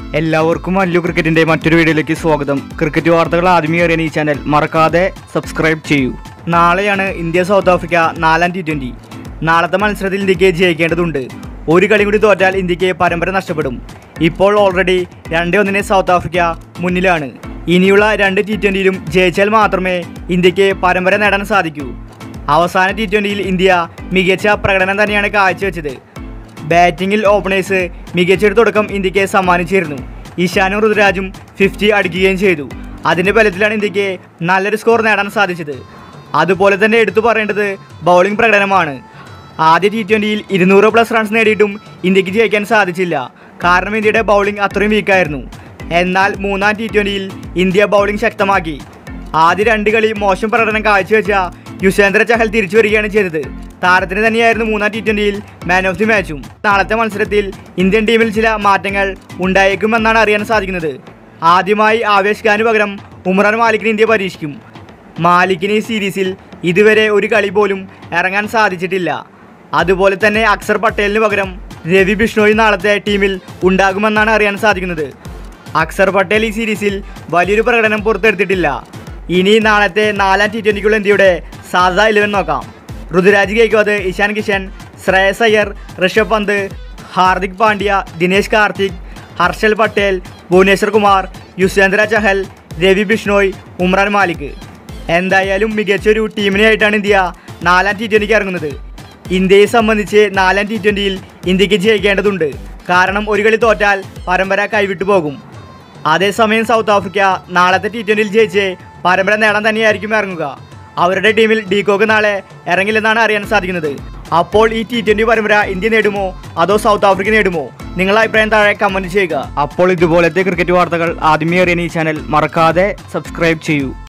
എല്ലാവർക്കും അല്ലു ക്രിക്കറ്റിന്റെ മറ്റൊരു വീഡിയോയിലേക്ക് സ്വാഗതം ക്രിക്കറ്റ് വാർത്തകൾ ആദ്യമേ അറിയാൻ ഈ ചാനൽ മറക്കാതെ സബ്സ്ക്രൈബ് ചെയ്യൂ നാളെയാണ് ഇന്ത്യ സൗത്ത് ആഫ്രിക്ക നാലാം ടി ട്വൻ്റി നാളത്തെ മത്സരത്തിൽ ഇന്ത്യക്ക് ജയിക്കേണ്ടതുണ്ട് ഒരു കളി കൂടി തോറ്റാൽ ഇന്ത്യക്ക് പരമ്പര നഷ്ടപ്പെടും ഇപ്പോൾ ഓൾറെഡി രണ്ട് ഒന്നിന് സൗത്ത് ആഫ്രിക്ക മുന്നിലാണ് ഇനിയുള്ള രണ്ട് ടി ട്വൻ്റിയിലും ജയിച്ചാൽ മാത്രമേ ഇന്ത്യക്ക് പരമ്പര നേടാൻ സാധിക്കൂ അവസാന ടി ട്വൻ്റിയിൽ ഇന്ത്യ മികച്ച പ്രകടനം തന്നെയാണ് കാഴ്ചവെച്ചത് ബാറ്റിങ്ങിൽ ഓപ്പണേഴ്സ് മികച്ചൊരു തുടക്കം ഇന്ത്യക്ക് സമ്മാനിച്ചിരുന്നു ഈശാനും ഋതുരാജും ഫിഫ്റ്റി അടിക്കുകയും ചെയ്തു അതിൻ്റെ ബലത്തിലാണ് ഇന്ത്യക്ക് നല്ലൊരു സ്കോർ നേടാൻ സാധിച്ചത് അതുപോലെ തന്നെ എടുത്തു പറയേണ്ടത് ബൗളിംഗ് പ്രകടനമാണ് ആദ്യ ടി ട്വൻ്റിയിൽ ഇരുന്നൂറ് പ്ലസ് റൺസ് നേടിയിട്ടും ഇന്ത്യക്ക് ജയിക്കാൻ സാധിച്ചില്ല കാരണം ഇന്ത്യയുടെ ബൗളിംഗ് അത്രയും വീക്കായിരുന്നു എന്നാൽ മൂന്നാം ടി ട്വൻ്റിയിൽ ഇന്ത്യ ബൗളിംഗ് ശക്തമാക്കി ആദ്യ രണ്ട് കളി മോശം പ്രകടനം കാഴ്ചവെച്ച യുസേന്ദ്ര ചഹൽ തിരിച്ചു വരികയാണ് ചെയ്തത് താരത്തിന് തന്നെയായിരുന്നു മൂന്നാം ടി ട്വൻ്റിയിൽ മാൻ ഓഫ് ദി മാച്ചും നാളത്തെ മത്സരത്തിൽ ഇന്ത്യൻ ടീമിൽ ചില മാറ്റങ്ങൾ ഉണ്ടായേക്കുമെന്നാണ് അറിയാൻ സാധിക്കുന്നത് ആദ്യമായി ആവേശ് ഖാന് പകരം ഉമ്രാൻ മാലിക്കിന് ഇന്ത്യ പരീക്ഷിക്കും മാലിക്കിന് ഈ സീരീസിൽ ഇതുവരെ ഒരു കളി പോലും ഇറങ്ങാൻ സാധിച്ചിട്ടില്ല അതുപോലെ തന്നെ അക്സർ പട്ടേലിന് പകരം രവി ബിഷ്ണോയി നാളത്തെ ടീമിൽ ഉണ്ടാകുമെന്നാണ് അറിയാൻ സാധിക്കുന്നത് അക്സർ പട്ടേൽ ഈ സീരീസിൽ വലിയൊരു പ്രകടനം പുറത്തെടുത്തിട്ടില്ല ഇനി നാളത്തെ നാലാം ടി ട്വൻ്റിക്കുള്ള ഇന്ത്യയുടെ സാധാ ഇലവൻ നോക്കാം ഋതുരാജ് ഗെയ്ക്വാദ് ഇഷാൻ കിഷൻ ശ്രേയസ് അയ്യർ ഋഷഭ് പന്ത് ഹാർദിക് പാണ്ഡ്യ ദിനേശ് കാർത്തിക് ഹർഷൽ പട്ടേൽ ഭുവനേശ്വർ കുമാർ യുസ്വേന്ദ്ര ചഹൽ രവി ബിഷ്ണോയ് ഉമ്രാൻ മാലിക് എന്തായാലും മികച്ചൊരു ടീമിനെയായിട്ടാണ് ഇന്ത്യ നാലാം ടി ട്വൻ്റിക്ക് ഇറങ്ങുന്നത് ഇന്ത്യയെ സംബന്ധിച്ച് നാലാം ടി ട്വൻ്റിയിൽ ഇന്ത്യക്ക് ജയിക്കേണ്ടതുണ്ട് കാരണം ഒരു കളി തോറ്റാൽ പരമ്പര കൈവിട്ടു പോകും അതേസമയം സൗത്ത് ആഫ്രിക്ക നാളത്തെ ടി ട്വൻ്റിയിൽ ജയിച്ച് പരമ്പര നേടാൻ തന്നെയായിരിക്കും ഇറങ്ങുക അവരുടെ ടീമിൽ ഡീകോക്ക് നാളെ ഇറങ്ങില്ലെന്നാണ് അറിയാൻ സാധിക്കുന്നത് അപ്പോൾ ഈ ടി ട്വൻ്റി പരമ്പര ഇന്ത്യ നേടുമോ അതോ സൗത്ത് ആഫ്രിക്ക നേടുമോ നിങ്ങളുടെ അഭിപ്രായം താഴെ കമൻറ്റ് ചെയ്യുക അപ്പോൾ ഇതുപോലത്തെ ക്രിക്കറ്റ് വാർത്തകൾ ആദ്യമേ അറിയാൻ ഈ ചാനൽ മറക്കാതെ സബ്സ്ക്രൈബ് ചെയ്യൂ